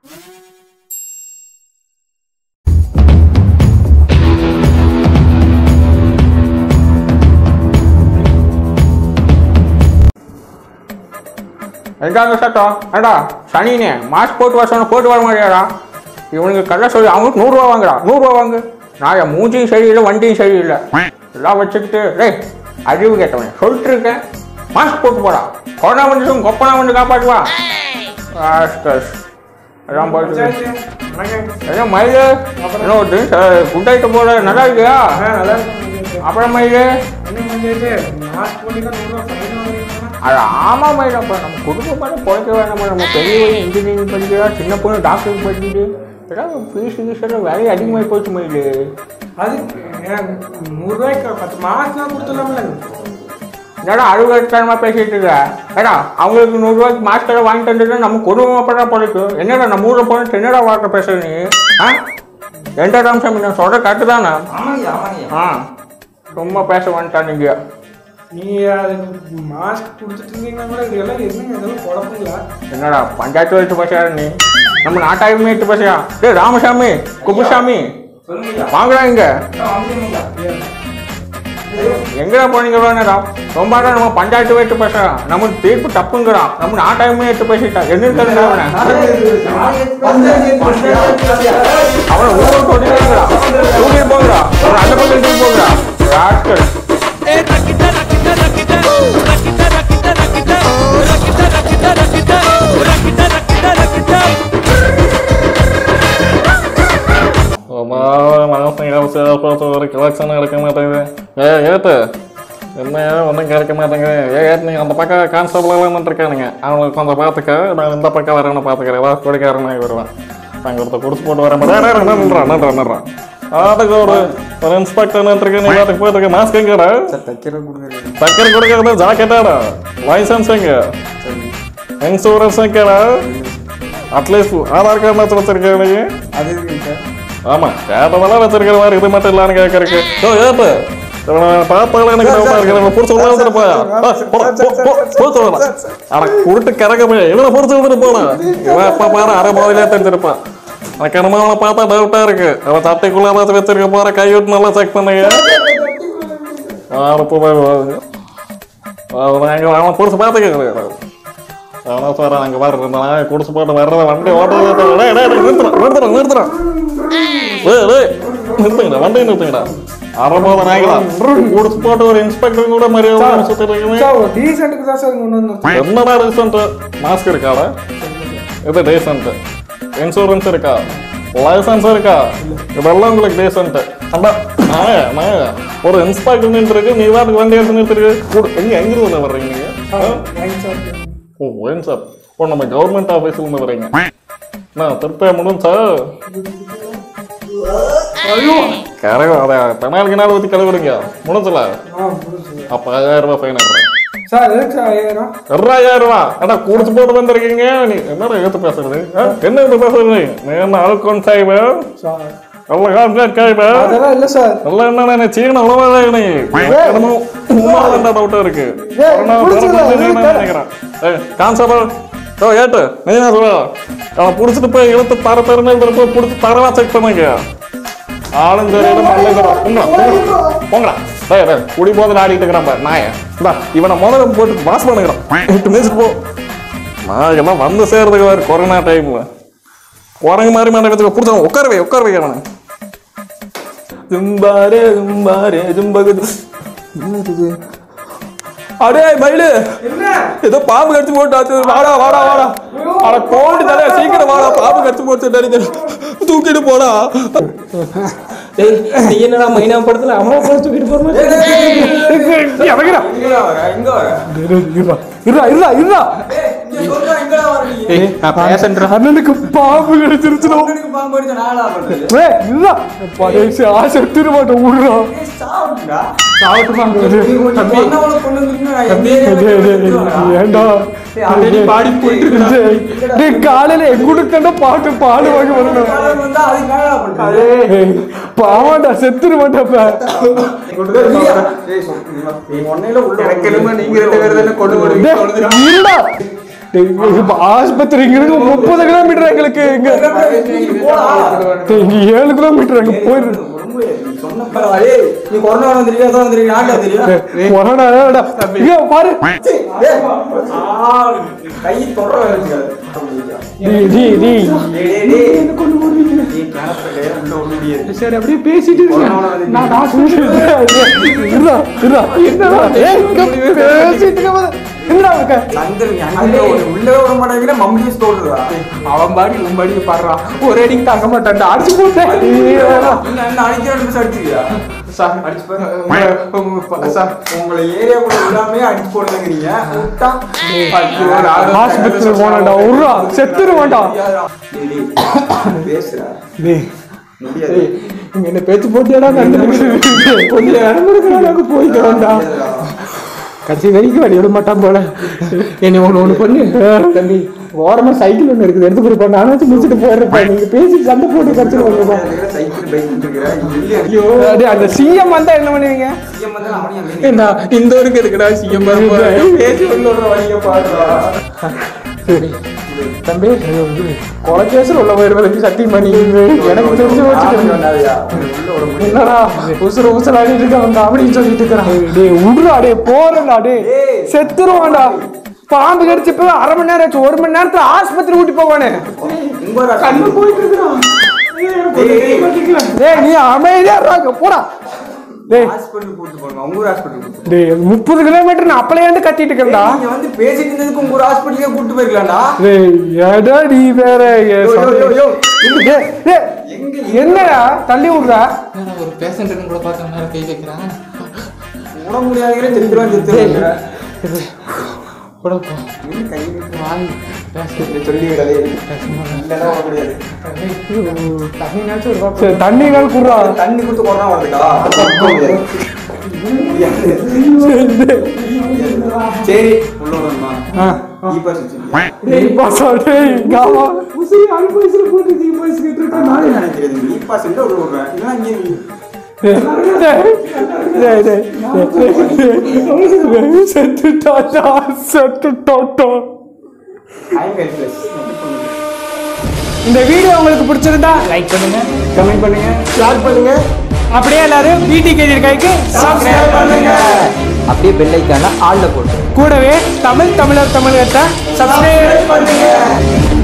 எங்காங்க சட்டம் ஏடா சனினே மாஸ்க் போட்டு வர சொன்ன போட்டு வர மாதிரியாடா இவனுக்கு கள்ள சொல்லி அவங்களுக்கு நூறுரூவா வாங்குடா நூறுரூவா வாங்கு நான் என் மூஞ்சியும் சரியில்லை வண்டியும் சரியில்லை எல்லாம் வச்சுக்கிட்டு டேய் அறிவு கேட்டவன் சொல்லிட்டு இருக்கேன் மாஸ்க் போட்டு போடா கொரோனா வந்துட்டும் கொப்பனா வந்து காப்பாற்றுவா ஆஸ்கஸ் எல்லாம் போட்டு என்ன மயிலு என்ன ஒரு ட்ரிங்க்ஸ் குட் ஐட்டம் போட நல்லா இருக்கியா அப்புறம் மயிலு அது ஆமா மயிலு அப்புறம் நம்ம குடும்பம் மேலே பிழைக்க வேண்டாம் நம்ம பெரிய பையன் இன்ஜினியரிங் படிக்கிறா சின்ன பொண்ணு டாக்டருக்கு படிச்சுட்டு ஏதாவது ஃபீஸ் கீஸ் எல்லாம் வேலையை அதிகமாகி போச்சு மயிலு அதுக்கு எனக்கு நூறு ரூபாய்க்கு பத்து மாசம் கொடுத்துடலாம்ல என்னடா அறுபத்தனமா பேசிட்டு இருக்க ஏடா அவங்களுக்கு நூறுரூவாய்க்கு மாஸ்டரை வாங்கி தந்துட்டு நம்ம குடும்பமாக பண்ணா பிழைக்கும் என்னடா நம்ம ஊரில் போன என்னடா வார்த்தை பேசுற நீ ஆ எந்த ராமசாமி நான் சொல்கிற கரெக்டு தானே ஆமாங்கய்யா ஆமாங்கய்யா ஆ சும்மா பேச வந்துட்டான் நீங்க நீ அதுக்கு மாஸ்க் கொடுத்துட்டு இருந்தீங்கன்னா கூட இதெல்லாம் என்னங்க இதெல்லாம் குழப்பங்களா என்னடா பஞ்சாயத்து வச்சு பேசுறாரு நீ நம்ம நாட்டாயுமே எடுத்து பேசுறா டேய் ராமசாமி குப்புசாமி வாங்கடா இங்க எங்கடா போனீங்க வேணடா ரொம்ப நேரம் நம்ம பஞ்சாயத்து வைத்து பேசுறான் நம்ம தீர்ப்பு தப்புங்கிறான் நம்ம நாட்டாயுமே எடுத்து பேசிட்டா என்ன இருக்கிறா அவனை ஊருக்கு கொண்டு தூக்கி போகிறா அவன் அந்த பக்கம் தூக்கி போகிறா ராஸ்கல் ஒரு கலெக்ஷன் கிடைக்க மாட்டேங்குது ஏ ஏத்து என்ன ஒன்றும் கிடைக்க மாட்டேங்குது ஏ ஏத்து நீங்கள் அந்த பக்கம் கான்ஸ்டபிள் எல்லாம் இருக்கானுங்க அவங்களுக்கு கொஞ்சம் பார்த்துக்க நான் இந்த பக்கம் வரேன்னு பார்த்துக்கிறேன் ஏதாவது குடிக்காரனாக வருவேன் நாங்கள் ஒருத்தர் குடிச்சு போட்டு வர மாதிரி நின்றான் நின்றான் நின்றான் அதுக்கு ஒரு ஒரு இன்ஸ்பெக்டர் நின்றுருக்கு நீ பார்த்துக்கு போயிட்டு மாஸ்க் எங்கடா தைக்கிற கொடுக்குறது சக்கரை கொடுக்கறது ஜாக்கெட்டாடா லைசன்ஸ் எங்க இன்சூரன்ஸ் எங்கடா அட்லீஸ்ட் ஆதார் கார்டு வச்சு வச்சிருக்கேன் நீ அது இருக்குங்க சார் ஆமா கேட்டதெல்லாம் வச்சிருக்கிற மாதிரி இது மட்டும் இல்லான்னு கேட்கறக்கு ஓ ஏப்பு பார்த்தாலும் எனக்கு டவுட்டா இருக்கு நம்ம புடிச்சு உள்ள வந்துட்டு போயா புடிச்சு விடலாம் ஆனா குருட்டு கறக்க போய் இவனை புடிச்சு விட்டுட்டு போனா இவன் அப்ப பாரு அரை போதிலே தெரிஞ்சிருப்பான் எனக்கு என்னமோ அவனை பார்த்தா டவுட்டா இருக்கு அவன் சட்டைக்குள்ள ஏதாச்சும் வச்சிருக்க போற கைவிட்டு நல்லா செக் பண்ணுங்க ஆறு போய் அவன் அங்க அவன் புடிச்சு பார்த்துக்க அவனா சொல்றான் அங்க பாரு இந்த நாய் குடிச்சு போட்டு வர்றத வண்டி ஓட்டுறது டேய் டேய் டேய், நிறுத்துறா நிறுத்துறா நிறுத்துறா டேய் டேய் நிறுத்துங்கடா வண்டி நிறுத்துங்கடா அறபோத நாய்களா குடிச்சு போட்டு ஒரு இன்ஸ்பெக்டர் கூட மரியாதை சுத்திட்டு இருக்கீங்க சார் ஒரு டீசென்ட்டுக்கு தான் சார் கொண்டு வந்தோம் என்னடா ரீசன்ட் மாஸ்க் இருக்காடா இது டீசன்ட் இன்சூரன்ஸ் இருக்கா லைசன்ஸ் இருக்கா இதெல்லாம் உங்களுக்கு டீசன்ட் அண்ணா நாய நாய ஒரு இன்ஸ்பெக்டர் இருக்கு நீ தான் வண்டி எடுத்து நிறுத்திருக்கு கூட எங்க எங்கிருந்து வர்றீங்க நீங்க ஆ? ஓ ஏன் சார் ஓ நம்ம கவர்மெண்ட் ஆஃபீஸ்ல இருந்து வரீங்க நான் திருப்பி முடிஞ்சா கரகம் அதை பெனாலுக்கு நாள் ஊற்றி கழுவிடுங்க முடிஞ்சல அப்போ ஐயாயிரம் ரூபாய் ஃபைன் சார் எதுக்கு சார் ஐயாயிரம் ஐயாயிரம் ரூபா அடா குடிச்சு போட்டு வந்திருக்கீங்க நீ என்ன எடுத்து பேசுறது ஆ? என்ன எடுத்து பேசுறது நீ என்ன அழுக்கொன் சாய்வு சார் நல்ல கான்செப்ட் காய்வு அதெல்லாம் இல்லை சார் நல்லா என்ன நீ சீன உணவாக நீ என்னமோ உண்மை டவுட்டா இருக்கு கொரோனா புடிச்சுக்கோ, பரவுதுன்னு நீ நான் தர. நினைக்கிறேன் ஏய் கான்ஸ்டபிள் ஓ ஏட்டு நீ என்ன சொல்ல அவன் பிடிச்சிட்டு போய் இழுத்து தர தரன்னு போய் பிடிச்சி தரவா செக் பண்ணுங்க ஆளும் சரியில்லை மல்லும் சரி உங்களா போங்கடா டேய் டேய் குடி போதில் ஆடிட்டு இருக்கிறான் பாரு நாய இந்தா இவனை முதல்ல போட்டு வாஷ் பண்ணுகிறான் எட்டு மினிட்ஸ் போ நான் எல்லாம் வந்து சேர்றதுக்கு வேறு கொரோனா டைம்ல குரங்கு மாதிரி மேலே வச்சுக்க பிடிச்சவன் உட்கார வை உட்கார வை அவனை ஜும்பாரே ஜும்பாரே ஜும்பகுது என்னது அடே மயிலு ஏதோ பாம்பு கடிச்சு போட்டு வாடா வாடா வாடா அட கோல்டு தலை சீக்கிரம் வாடா பாம்பு கடிச்சு போட்டு தெரியுது தூக்கிட்டு போடா டேய் நீ என்னடா மைனா படத்துல அம்மா போட்டு தூக்கிட்டு போற மாதிரி இறங்குறா இருடா இருடா இருடா அண்ணனுக்கு பாம்பு கிடைச்சிருச்சுடா ஏய் இருடா படைசி ஆசை எடுத்துட மாட்டோம் விடுறா சாப்பிட்டுமா தம்பி டேய், டேய், டேய், ஏன்டா பாடி போயிட்டு இருக்குடா. டேய், டேய், காலையில எங்குடுக்கு தாண்டா பாட்டு பாடு வாங்கி வரணும் ஏய், பாவாண்டா செத்துரு மாட்டப்ப எனக்கு என்னமோ நீங்க ரெண்டு பேரும் தானே கொண்டு வருவீங்க இருடா டேய், இப்ப ஆஸ்பத்திரி இங்க இருக்கு முப்பது கிலோமீட்டர் எங்களுக்கு இங்க டேய், இங்க ஏழு கிலோமீட்டர் அங்க போயிரு நீ கொரோனா வந்துருக்கியா அதான் வந்துருக்கியா நாட்டா தெரியும் கொரோனா வேடா. இங்க பாரு கை தொடர வச்சுக்காது டேய், டேய், டேய். சரி அப்படியே பேசிட்டு இருங்க. நான் நான் சொல்லிட்டு இருடா, இருடா. என்னடா? ஏய், இங்க பேசிட்டு இருக்க போது. என்னடா இருக்க? உள்ளே விட மாட்டேங்கிற மம்மி தோடுறா அவன் பாடி உன் பாடி பாடுறான் ஒரு அடிக்கு தாங்க மாட்டான்டா அடிச்சு போட்டேன் ஏய், வேணாம். என்ன அடிக்கிற நிமிஷம் அடிச்சுக்கியா சார் அடிச்சு பாரு உங்க- உங்க- சார் உங்களை ஏரியாக்குள்ள எல்லாமே அடிச்சு போடுங்கிறீங்க விட்டா ஐயோ, நான் ஆஸ்பத்திரி போனடா உருடா செத்துருவான்டா பேசுற டேய் முடியாது இங்க என்ன பேச்சு போட்டியாடா கண்டுபிடிச்சு கொஞ்சம் இடம் இருக்குடா நாங்க போய்க்கிறோம்டா கடைசி வரைக்கும் வழி விட மாட்டான் போல என்ன ஒண்ணு ஒண்ணு பண்ணு தம்பி ஓரமா சைக்கிள் ஒண்ணு இருக்குது எடுத்து கொடுப்பா நானும் வச்சு முடிச்சுட்டு போயிடுறேன் நீங்க பேசி சண்டை போட்டு கடிச்சு வந்துருப்போம் சைக்கிள் பைக் இருக்கிற இல்லையா ஐயோ டேய், அந்த சிஎம் வந்தா என்ன பண்ணுவீங்க சிஎம் வந்து அவனையும் என்ன இந்த ஊருக்கு இருக்குடா சிஎம் பேசி உள்ளோட வழிய பாடுறா தம்பி கொலைகேசில் உள்ள போயிடுவதற்கு சத்தியம் பண்ணி எனக்கு தெரிஞ்சு வச்சுக்கிறேன் என்னடா உசுறு உசுறு ஆடிட்டு இருக்கான் அப்படின்னு சொல்லிட்டு இருக்கிறான் டேய் விடுறா டேய் போறேன்டா டேய் செத்துருவான்டா பாம்பு கடிச்சு போய் அரை மணி நேரம் ஆச்சு ஒரு மணி நேரத்துல ஆஸ்பத்திரி கூட்டி போவானே கண்ணு போயிட்டு இருக்கிறான் டேய் நீ அமைதியா இருக்க போடா டேய் ஹாஸ்பிட்டல் கூட்டு போங்க உங்க ஊர் ஹாஸ்பிட்டல் கூட்டு டேய் முப்பது கிலோமீட்டர் நான் அப்பலேருந்து கத்திட்டு இருக்கேன்டா நீங்க வந்து பேசிட்டு இருந்ததுக்கு உங்க ஊர் ஹாஸ்பிட்டலுக்கே கூட்டு போயிருக்கலாம்டா டேய் ஏடா நீ வேற ஏ, டேய், டேய், என்னடா தள்ளி விடுறா ஒரு பேஷண்ட் கூட பார்க்க மேல கை வைக்கிறான் உட முடியாதுங்கிற செத்துருவான் செத்துருவாங்க கை வாய் சொல்லி விடாதே இல்லைன்னா வர முடியாது சரி, தண்ணி கால் குடுறா தண்ணி கொடுத்து கொரோனா வருதுக்கா சரி உள்ள வரணுமா இப்ப டேய் பாசா டேய் காவா நானே நினைக்கிறது நீ பாஸ் இல்ல உள்ள விடுறேன் இல்லைன்னா இங்கே நீ டேய் டேய் டேய் செத்துட்டாடா செத்துட்டாடா ஐம் ஹெல்ப்லெஸ் இந்த வீடியோ உங்களுக்கு பிடிச்சிருந்தா லைக் பண்ணுங்க கமெண்ட் பண்ணுங்க ஷேர் பண்ணுங்க அப்படியே எல்லாரும் பிடி கேஜர் கைக்கு சப்ஸ்கிரைப் பண்ணுங்க அப்படியே பெல் ஐக்கான ஆள்ல போட்டு கூடவே தமிழ் தமிழர் தமிழகத்தை சப்ஸ்கிரைப் பண்ணுங்க